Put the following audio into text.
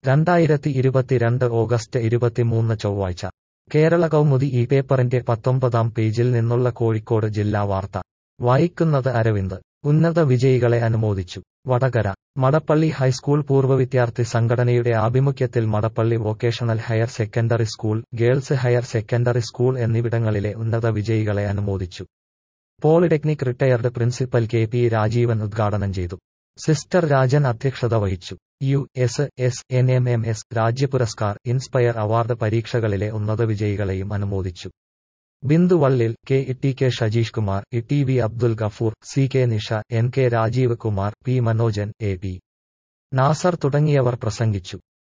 രണ്ടായിരത്തി ഇരുപത്തിരണ്ട് ഓഗസ്റ്റ് ഇരുപത്തിമൂന്ന് ചൊവ്വാഴ്ച കേരള കൗമുദി ഈ പേപ്പറിന്റെ പത്തൊമ്പതാം പേജിൽ നിന്നുള്ള കോഴിക്കോട് ജില്ലാ വാർത്ത വായിക്കുന്നത് അരവിന്ദ് ഉന്നത വിജയികളെ അനുമോദിച്ചു വടകര മടപ്പള്ളി ഹൈസ്കൂൾ പൂർവ്വ വിദ്യാർത്ഥി സംഘടനയുടെ ആഭിമുഖ്യത്തിൽ Madappally vocational higher secondary school girls higher secondary school എന്നിവിടങ്ങളിലെ ഉന്നത വിജയികളെ അനുമോദിച്ചു polytechnic retired principal K P Rajeevan ഉദ്ഘാടനം ചെയ്തു സിസ്റ്റർ രാജൻ അധ്യക്ഷത വഹിച്ചു U S S N M M S Rajya Puraskar inspire award പരീക്ഷകളിലെ ഉന്നത വിജയികളെയും അനുമോദിച്ചു Bindu Vallil K T K Shajeesh Kumar E T V Abdul Gafoor C K Nisha N K Rajeev Kumar P Manojan A P Nasar തുടങ്ങിയവർ പ്രസംഗിച്ചു